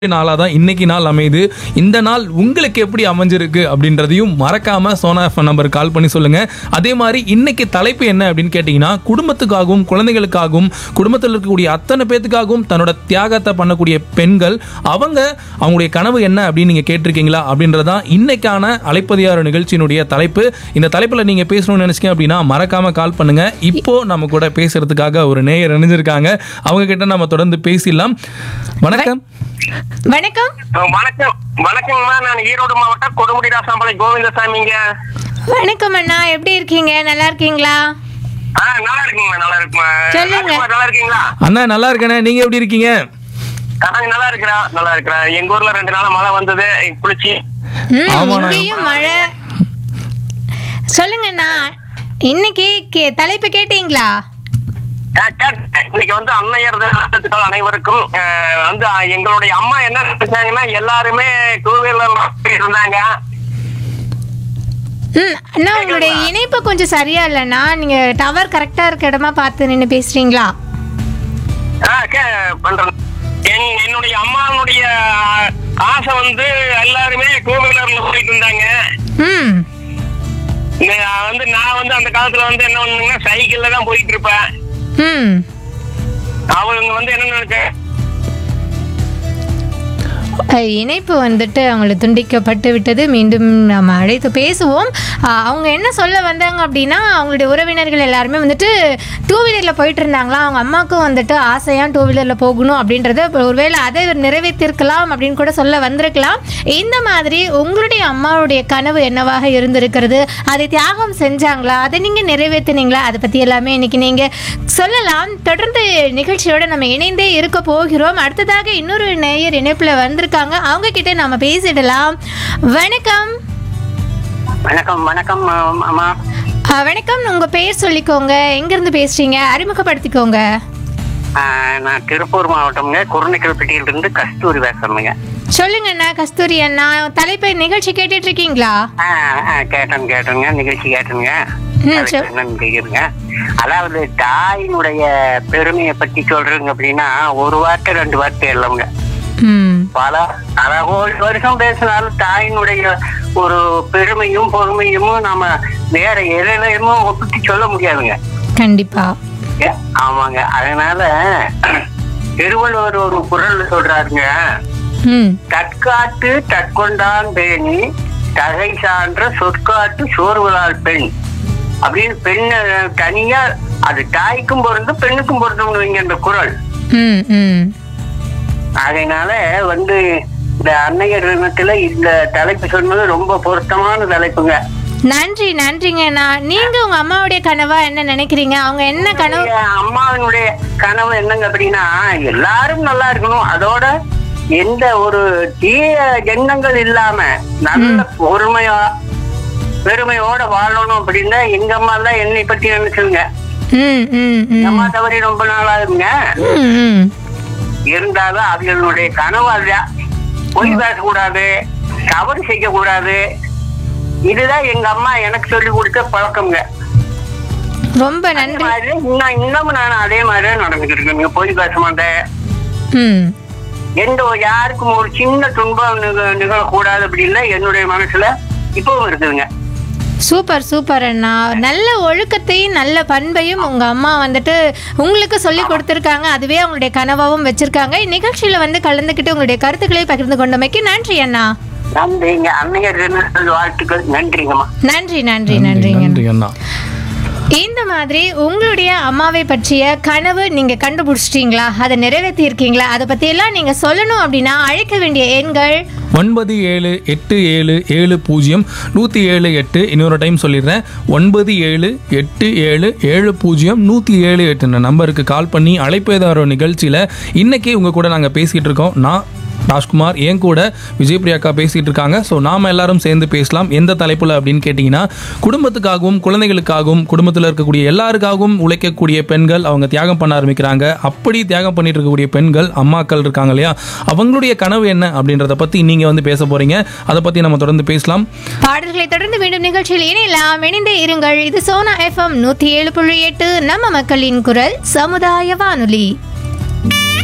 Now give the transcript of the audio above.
நாளாக தான் இன்னைக்கு நாள் அமையுது இந்த நாள் உங்களுக்கு எப்படி அமைஞ்சிருக்கு அப்படின்றதையும் மறக்காம சோனா எஃப்எம் நம்பர் கால் பண்ணி சொல்லுங்க அதே மாதிரி இன்னைக்கு தலைப்பு என்ன அப்படின்னு கேட்டிங்கன்னா குடும்பத்துக்காகவும் குழந்தைகளுக்காகவும் குடும்பத்தில் இருக்கக்கூடிய அத்தனை பேத்துக்காகவும் தன்னோட தியாகத்தை பண்ணக்கூடிய பெண்கள் அவங்க அவங்களுடைய கனவு என்ன அப்படின்னு நீங்கள் கேட்டிருக்கீங்களா அப்படின்றதான் இன்னைக்கான அலைப்பதியார் நிகழ்ச்சியினுடைய தலைப்பு இந்த தலைப்பில் நீங்கள் பேசணும்னு நினைச்சீங்க அப்படின்னா மறக்காம கால் பண்ணுங்க இப்போ நம்ம கூட பேசுறதுக்காக ஒரு நேயர் இணைஞ்சிருக்காங்க அவங்க கிட்ட நம்ம தொடர்ந்து பேசிடலாம் வணக்கம் வணக்கம் வணக்கம் வணக்கங்கம்மா நான் ஈரோடு மாவட்டம் கொடுமுடி ராசாம்பாளையம் கோவிந்தசாமிங்க வணக்கம் அண்ணா எப்படி இருக்கீங்க நல்லா இருக்கீங்களா ஆ நல்லா இருக்குங்கம்மா நல்லா இருக்குமா சொல்லுங்க. நல்லா இருக்கீங்களா அண்ணா நல்லா இருக்கேனே நீங்க எப்படி இருக்கீங்க நாங்க நல்லா இருக்கிறோம் நல்லா இருக்கிறோம் எங்க ஊர்ல ரெண்டு நாளா மழை வந்தது குளிச்சு ம், ஆமாண்ணா. இங்கேயும் மழை சொல்லுங்க அண்ணா இன்னைக்கு கே- தலைப்பு கேட்டீங்களா ஆ, கேட்டேன். இன்னைக்கு வந்து அன்னையர் தினத்துக்காக அனைவருக்கும் ஆ, வந்து ஆ, எங்களுடைய அம்மா என்ன நினைச்சாங்கன்னா எல்லாருமே டூ வீலர் இருந்தாங்க ம் அண்ணா உங்களுடைய இணைப்பு கொஞ்சம் சரியா இல்லைண்ணா நீங்க டவர் கரெக்டா இருக்க இடமா பார்த்து நின்று பேசுறீங்களா ஆ, கே- பண்றேன் என்- என்னுடைய அம்மாவுடைய ஆசை வந்து எல்லாருமே டூ வீலர்ல போயிட்டு இருந்தாங்க ம் நான் வந்து நான் வந்து அந்த காலத்துல வந்து என்ன பண்ணுங்கன்னா சைக்கிள்ல தான் போயிட்டு இருப்பேன் ம் அவங்க வந்து என்ன நினைச்ச அஹ், இணைப்பு வந்துட்டு அவங்களுக்கு துண்டிக்கப்பட்டு விட்டது மீண்டும் நம்ம அழைத்து பேசுவோம் அஹ், அவங்க என்ன சொல்ல வந்தாங்க அப்படின்னா அவங்களுடைய உறவினர்கள் எல்லாருமே வந்துட்டு டூ வீலரில் போயிட்டு இருந்தாங்களா அவங்க அம்மாவுக்கும் வந்துட்டு ஆசையாக டூ வீலரில் போகணும் அப்படின்றத ஒருவேளை அதை நிறைவேற்றிருக்கலாம் அப்படின்னு கூட சொல்ல வந்திருக்கலாம் இந்த மாதிரி உங்களுடைய அம்மாவுடைய கனவு என்னவாக இருந்திருக்கிறது அதை தியாகம் செஞ்சாங்களா அதை நீங்கள் நிறைவேற்றினீங்களா அதை பற்றி எல்லாமே இன்னைக்கு நீங்கள் சொல்லலாம் தொடர்ந்து நிகழ்ச்சியோட நம்ம இணைந்தே இருக்க போகிறோம் அடுத்ததாக இன்னொரு நேயர் இணைப்பில் வந்திருக்காங்க அவங்க கிட்ட நாம பேசிடலாம் வணக்கம் வணக்கம் வணக்கம் அம்மா ஆ, வணக்கம் உங்க பெயர் சொல்லிக்கோங்க எங்கிருந்து பேசுறீங்க அறிமுகப்படுத்திக்கோங்க நான் திருப்பூர் மாவட்டம்ங்க குருணைக்கல்பட்டியில இருந்து கஸ்தூரி பேசுறேங்க சொல்லுங்க அண்ணா கஸ்தூரி அண்ணா தலைப்பை நிகழ்ச்சி கேட்டுட்டு இருக்கீங்களா கேட்டேன் கேட்டேங்க நிகழ்ச்சி கேட்டேங்க ம், அதுக்கு சொல். என்னன்னு கேக்குதுங்க அதாவது தாயினுடைய பெருமையை பத்தி சொல்றீங்க அப்படின்னா ஒரு வார்த்தை ரெண்டு வார்த்தை இல்லைங்க ம் பல பல கோடி வருஷம் பேசினாலும் தாயினுடைய ஒரு பெருமையும் பொறுமையும் நம்ம வேற எதுலையுமோ ஒப்பிட்டு சொல்ல முடியாதுங்க கண்டிப்பா ஏ, ஆமாங்க அதனால திருவள்ளுவர் ஒரு குரல் சொல்றாருங்க ம் தற்காட்டு தற்கொண்டான் பேணி தகை சான்ற சொற்காட்டு சோர்வலால் பெண் அப்படின்னு பெண்ணை தனியா அது தாய்க்கும் பொருந்தும் பெண்ணுக்கும் பொருந்தும் வைங்க இந்த குரல் ம் ம் அதனால வந்து இந்த அன்னையர் தினத்துல இந்த தலைப்பு சொன்னது ரொம்ப பொருத்தமான தலைப்புங்க நன்றி நன்றிங்க அண்ணா நீங்க உங்க அம்மாவுடைய கனவா என்ன நினைக்கிறீங்க அவங்க என்ன கனவு என் அம்மாவினுடைய கனவு என்னங்க அப்படின்னா எல்லாரும் நல்லா இருக்கணும் அதோட எந்த ஒரு தீய எண்ணங்கள் இல்லாம நல்ல பொறுமையா பெருமையோட வாழணும் அப்படின்னா எங்க அம்மா தான் என்னை பத்தி நினைச்சுங்க ம் ம் ம் எங்க அம்மா தவறி ரொம்ப நாளாகுங்க ம் ம் இருந்தாலும் அவர்களுடைய கனவு அதுதான் பொய் பேசக்கூடாது தவறு செய்யக்கூடாது இதுதான் எங்க அம்மா எனக்கு சொல்லி கொடுத்த பழக்கம்ங்க ரொம்ப அதே நன்றி மாதிரி இன்னும் இன்னமும் நான் அதே மாதிரியே நடந்துக்கிட்டு இருக்கேன் பொய் பேச மாட்டேன் ம் எந்த ஒரு யாருக்கும் ஒரு சின்ன துன்பம் நிக- நிகழக்கூடாது அப்படின்னா என்னுடைய மனசுல இப்பவும் இருக்குதுங்க சூப்பர் சூப்பர் அண்ணா நல்ல ஒழுக்கத்தையும் நல்ல பண்பையும் உங்க அம்மா வந்துட்டு உங்களுக்கு சொல்லி கொடுத்துருக்காங்க அதுவே அவங்களுடைய கனவாவும் வச்சிருக்காங்க இந்நிகழ்ச்சியில வந்து கலந்துக்கிட்டு உங்களுடைய கருத்துக்களை பகிர்ந்து கொண்டமைக்கு நன்றி அண்ணா நன்றிங்க அன்னையர் தின வாழ்த்துக்கள் நன்றிங்கம்மா நன்றி நன்றி நன்றிங்க நன்றி அண்ணா இந்த மாதிரி உங்களுடைய அம்மாவை பற்றிய கனவு நீங்க கண்டுபிடிச்சிட்டீங்களா அதை நிறைவேற்றி இருக்கீங்களா அதை பத்தி எல்லாம் நீங்க சொல்லணும் அப்படின்னா அழைக்க வேண்டிய எண்கள் ஒன்பது ஏழு எட்டு ஏழு ஏழு பூஜ்ஜியம் நூற்றி ஏழு எட்டு இன்னொரு டைம் சொல்லிடுறேன் ஒன்பது ஏழு எட்டு ஏழு ஏழு பூஜ்ஜியம் நூற்றி ஏழு எட்டுன்ற நம்பருக்கு கால் பண்ணி அழைப்பேதாரோ நிகழ்ச்சியில் இன்னைக்கு உங்கள் கூட நாங்கள் பேசிகிட்டு இருக்கோம் நான் ராஜ்குமார் என் கூட விஜய் பிரியாக்கா பேசிகிட்டு இருக்காங்க ஸோ நாம் எல்லாரும் சேர்ந்து பேசலாம் எந்த தலைப்பில் அப்படின்னு கேட்டிங்கன்னா குடும்பத்துக்காகவும் குழந்தைகளுக்காகவும் குடும்பத்தில் இருக்கக்கூடிய எல்லாருக்காகவும் உழைக்கக்கூடிய பெண்கள் அவங்க தியாகம் பண்ண ஆரம்பிக்கிறாங்க அப்படி தியாகம் பண்ணிட்டு இருக்கக்கூடிய பெண்கள் அம்மாக்கள் இருக்காங்க இல்லையா அவங்களுடைய கனவு என்ன அப்படின்றத பற்றி நீங்கள் வந்து பேச போகிறீங்க அதை பற்றி நம்ம தொடர்ந்து பேசலாம் பாடல்களை தொடர்ந்து மீண்டும் நிகழ்ச்சியில் இணையலாம் இணைந்தே இருங்கள் இது சோனா எஃப்எம் நூத்தி ஏழு புள்ளி எட்டு நம்ம மக்களின் குரல் சமுதாய வானொலி